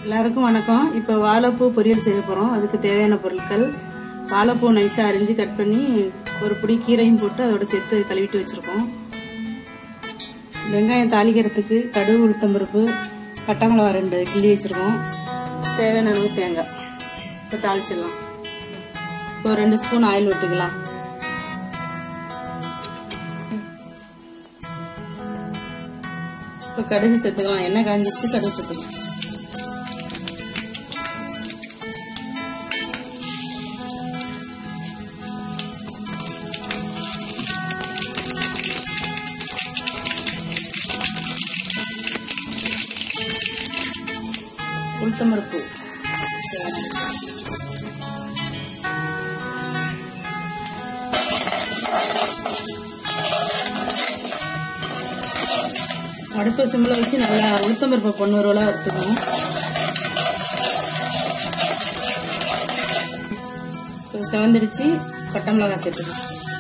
எல்லாருக்கும் வணக்கம் இப்போ வாழைப்பூ பொரியல் செய்ய போகிறோம் அதுக்கு தேவையான பொருட்கள் வாழைப்பூ நைஸாக அரிஞ்சு கட் பண்ணி ஒரு பிடி கீரையும் போட்டு அதோட சேர்த்து கழுவிட்டு வச்சுருக்கோம் வெங்காயம் தாளிக்கிறதுக்கு கடுகு உளுத்தம்பருப்பு பட்டை மிளகா ரெண்டு கிள்ளி வச்சுருக்கோம் தேவையான அளவு தேங்காய் இப்போ தாளிச்சிடலாம் இப்போ ரெண்டு ஸ்பூன் ஆயில் விட்டுக்கலாம் இப்போ கடுகு சேர்த்துக்கலாம் எண்ணெய் காஞ்சிச்சு கடுகு சேர்த்துக்கலாம் உளுத்தம்பருப்பு அடுப்பை சிம்மில் வச்சு நல்லா உளுத்தம்பருப்பை பொண்ணு ரோலாக வறுத்துக்கணும் இப்போ செவந்திரிச்சு பட்டை மிளகாய் சேர்த்துக்கணும்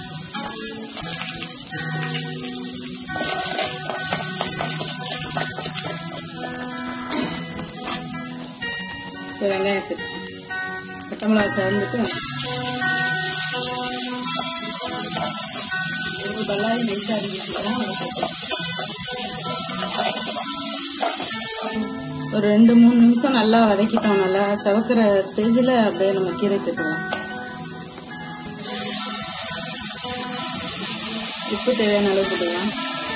இப்போ வெங்காயம் சேர்த்துக்கணும் பட்டை மிளகாய் சேர்ந்துட்டு ஒரு பல்லாரி நெய்ஸாக இருந்துச்சுன்னா அதை சேர்த்துக்கணும் ஒரு ரெண்டு மூணு நிமிஷம் நல்லா வதக்கிட்டோம் நல்லா செவக்கிற ஸ்டேஜில் அப்படியே நம்ம கீரை சேர்த்துக்கலாம் உப்பு தேவையான அளவு போட்டுக்கலாம்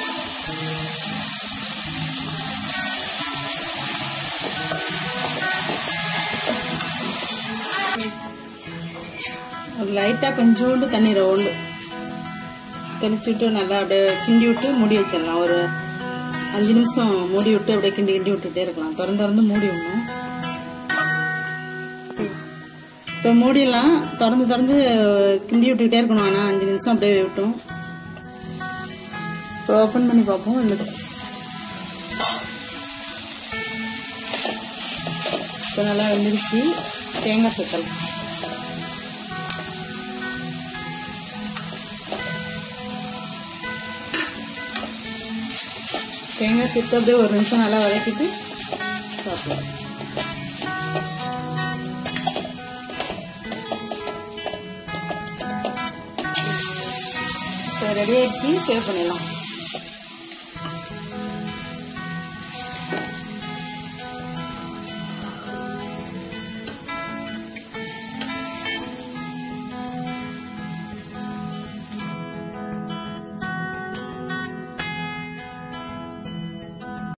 ஒரு லைட்டாக கொஞ்சோண்டு தண்ணி ரவுண்டு தெளிச்சு விட்டு நல்லா அப்படியே கிண்டி விட்டு மூடி வச்சிடலாம் ஒரு அஞ்சு நிமிஷம் மூடி விட்டு அப்படியே கிண்டி கிண்டி விட்டுட்டே இருக்கலாம் திறந்து திறந்து மூடி விடணும் இப்போ மூடிடலாம் திறந்து திறந்து கிண்டி விட்டுக்கிட்டே இருக்கணும் ஆனால் அஞ்சு நிமிஷம் அப்படியே விட்டோம் இப்போ ஓப்பன் பண்ணி பார்ப்போம் வந்துடுச்சு இப்போ நல்லா வெந்துடுச்சு தேங்காய் சேர்த்தலாம் தேங்காய் சேர்த்து அப்படியே ஒரு நிமிஷம் நல்லா வதக்கிட்டு சாப்பிடலாம் இப்போ ரெடி ஆயிடுச்சு சேவ் பண்ணிடலாம்